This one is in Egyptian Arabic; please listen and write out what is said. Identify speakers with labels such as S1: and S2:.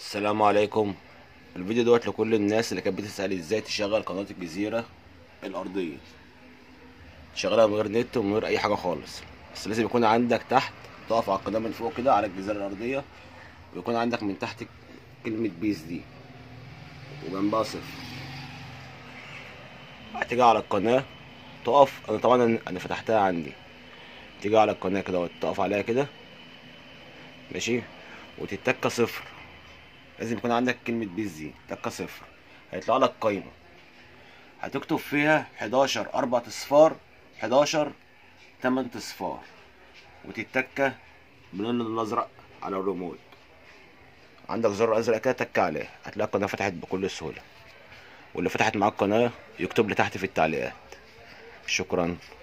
S1: السلام عليكم الفيديو دوت لكل الناس اللي كانت بتسأل ازاي تشغل قناة الجزيرة الأرضية تشغلها من غير نت ومن غير أي حاجة خالص بس لازم يكون عندك تحت تقف على القناة من فوق كده على الجزيرة الأرضية ويكون عندك من تحت كلمة بيس دي وجنبها صفر هتيجي على القناة تقف أنا طبعا أنا فتحتها عندي تيجي على القناة كده وتقف عليها كده ماشي وتتكة صفر لازم يكون عندك كلمة بيز دي تكة صفر هيطلع لك قايمة هتكتب فيها 11 أربع أصفار 11 تمن أصفار وتتكة باللون الأزرق على الريموت عندك زر أزرق كده تك عليه هتلاقي القناة فتحت بكل سهولة واللي فتحت معاك القناة يكتب لي تحت في التعليقات شكرا